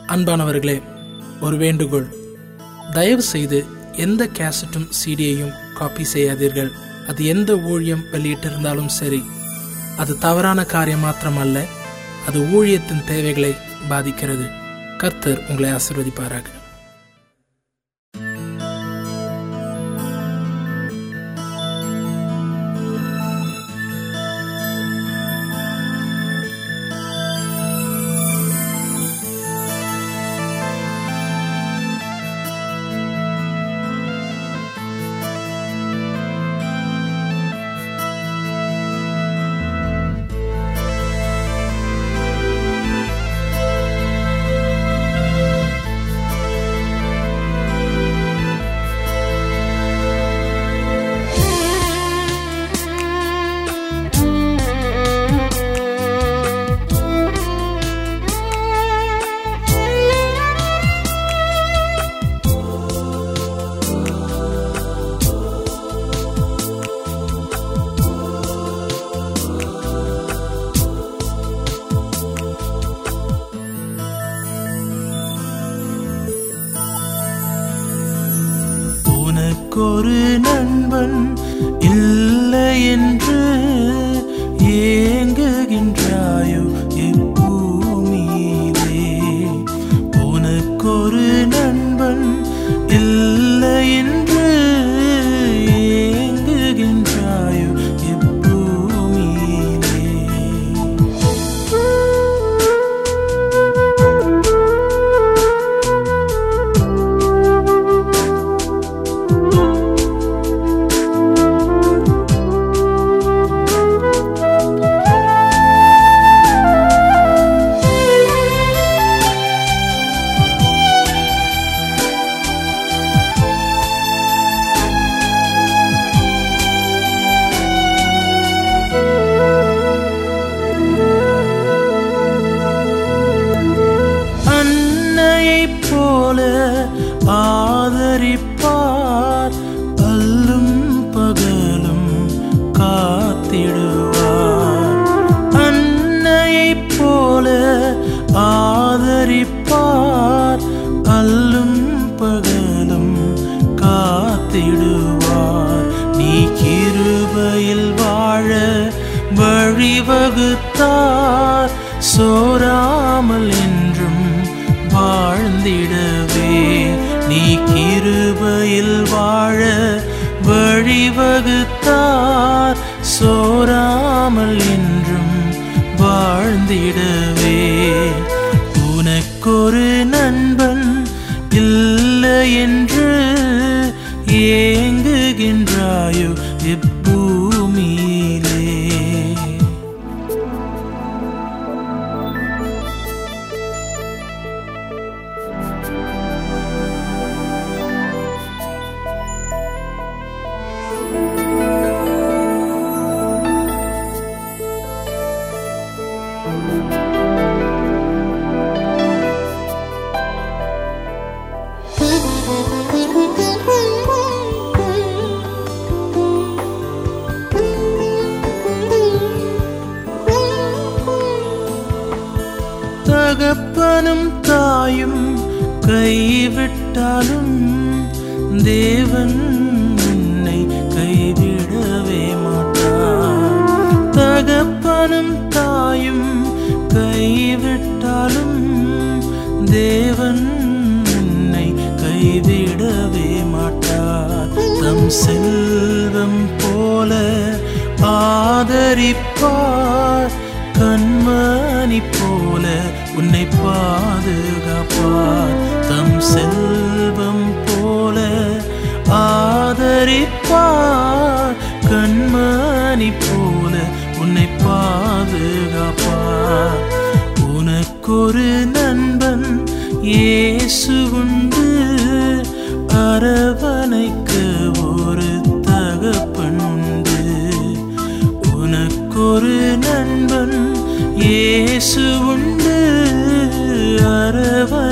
அன்பானவர்களே ஒரு வேண்டுகோள் தயவு செய்து எந்த கேசட்டும் சிடியையும் காப்பி செய்யாதீர்கள் அது எந்த ஊழியம் வெளியிட்டிருந்தாலும் சரி அது தவறான காரியம் மாத்திரமல்ல அது ஊழியத்தின் தேவைகளை பாதிக்கிறது கர்த்தர் உங்களை ஆசிர்வதிப்பாராக உனக்கொரு நண்பன் இல்லை என்று ஏங்குகின்றாயோ இப்பூமியிலே உனக்கொரு நண்பன் இல்லை என்று ஏங்குகின்றாயோ இப்பூமியிலே அன்னையைப் போல ஆதரிப்பார் அல்லும் பகலும் காத்திடுவார் அன்னையைப் போல ஆதரிப்பார் அல்லும் பகலும் காத்திடுவார் நீ கிருபையில் வாழ வழிவகுத்தார் சோராமல் என்றும் வாழ்ந்திடவே நீ கிருபையில் வாழ வழிவகுத்தார் சோராமல் என்றும் வாழ்ந்திடவே உனக்கொரு நண்பன் இல்லை என்று ஏங்குகின்றாயோ இப்பூமியிலே தகப்பனும் தாயும் கைவிட்டாலும் தேவன் உன்னை கைவிடவே மாட்டார் தகப்பனும் தாயும் கைவிட்டாலும் தேவன் உன்னை கைவிடவே மாட்டார் தம் செல்வம் போல ஆதரிப்பார் கண்மணி போல உன்னை பாதுகாப்பார் தம் செல்வம் போல ஆதரிப்பார் கண்மணி போல உன்னை பாதுகாப்பார் உனக்கொரு நண்பன் இயேசு உண்டு அரவணைக்க ஒரு தகப்பன் உண்டு உனக்கொரு நண்பன் இயேசு உண்டு அரவணைக்க